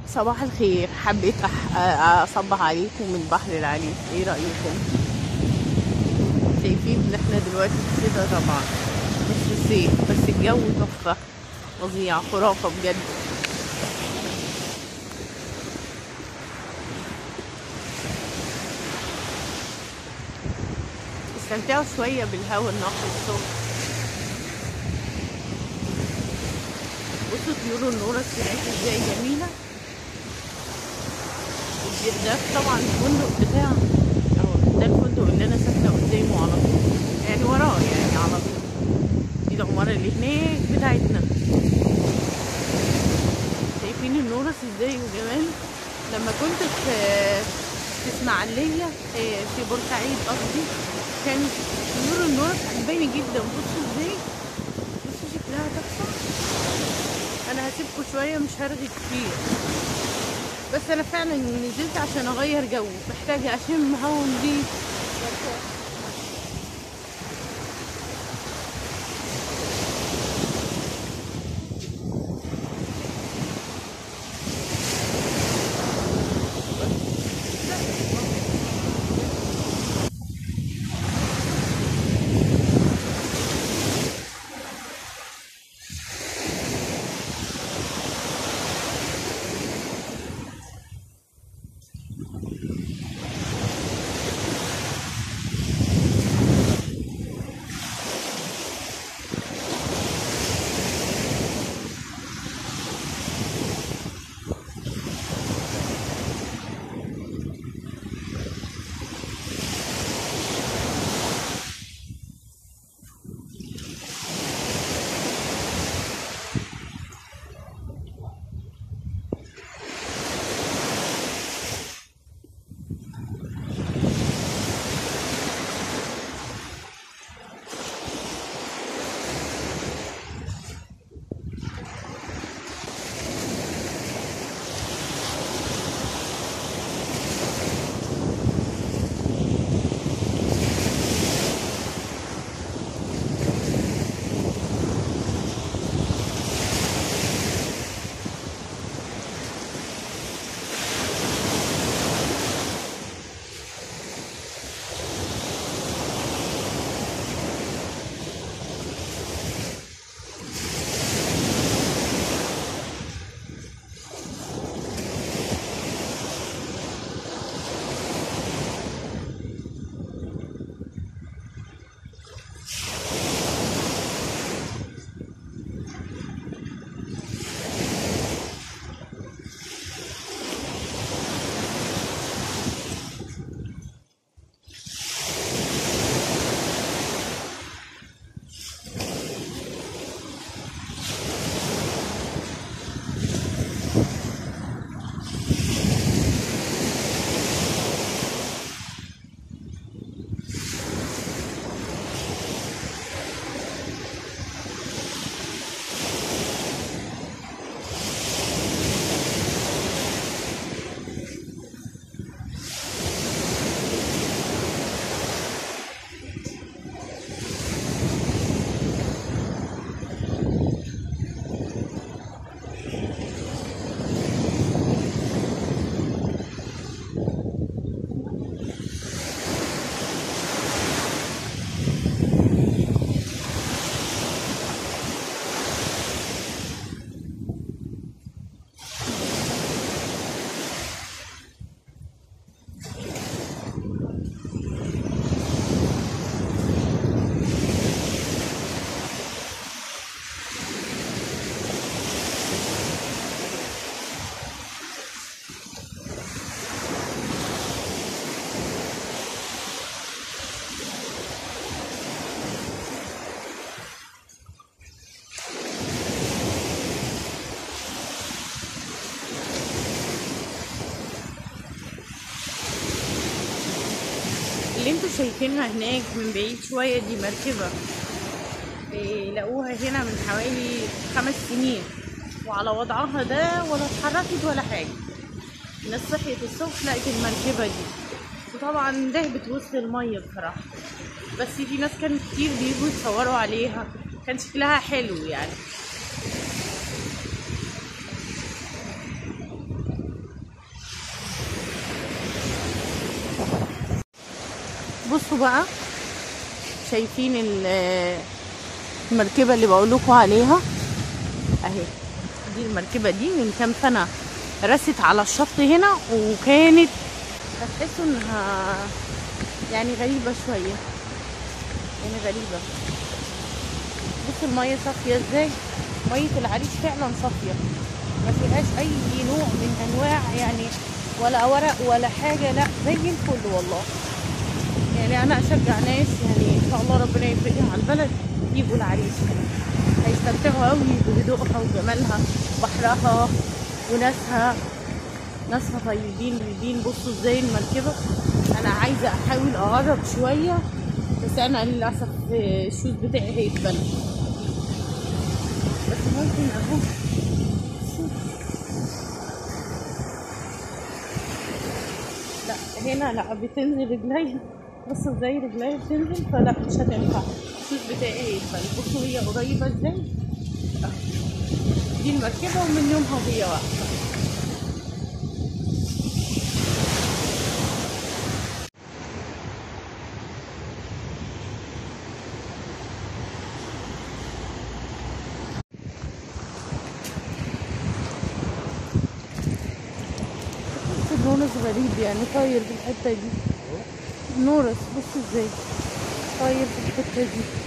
صباح الخير حبيت أح- اصبح عليكم من بحر العليم ايه رايكم شايفين ان احنا دلوقتي في الشتاء طبعا مش في الصيف بس الجو تحفه فظيع خرافه بجد استمتعوا شويه بالهواء النقي الصبح بصوا طيور النورس هناك ازاي جميله الجرداف طبعا الفندق بتاع أهو ده الفندق اللي انا ساكنه قدامه على طول يعني وراه يعني على طول دي العماره اللي هناك بتاعتنا شايفين النورس ازاي وجمال لما كنت في في اسماعيليه آه، في بورسعيد قصدي كان طيور النورس عجباني جدا بصوا ازاي بصوا شكلها تحفه انا هسيبكم شويه مش هرغي كتير بس انا فعلا نزلت عشان اغير جو محتاجه اشم هوا نضيف اللي انتوا شايفينها هناك من بعيد شوية دي مركبة إيه، لقوها هنا من حوالي خمس سنين وعلى وضعها ده ولا اتحركت ولا حاجة الناس صحيت الصبح لقت المركبة دي وطبعا دهبت وسط المية بصراحة بس في ناس كانوا كتير بيجوا يتصوروا عليها كان شكلها حلو يعني بصوا بقى شايفين ال- المركبة اللي بقول لكم عليها اهي دي المركبة دي من كام سنة رست على الشط هنا وكانت هتحسوا انها يعني غريبة شوية يعني غريبة بصوا المية صافية ازاي مية العريش فعلا صافية ما فيهاش اي نوع من انواع يعني ولا ورق ولا حاجة لا زي الفل والله يعني انا اشجع ناس يعني ان شاء الله ربنا يفرجها على البلد يجوا العريش هيستمتعوا قوي بهدوءها وجمالها بحرها وناسها ناسها طيبين طيبين بصوا ازاي المركبة انا عايزة احاول اقرب شوية بس انا للاسف الشوز بتاعي هيتبل بس ممكن اهو لا هنا لا بتنزل رجليا بصوا ازاي رجليا بتنزل فلا مش هتنفع الشوز بتاعي هيتبل بصوا هي قريبة ازاي أهو. دي المركبة ومن يومها وهي واقفة بص النورس غريب يعني طاير في الحتة دي النورس بص ازاي طاير في الحتة دي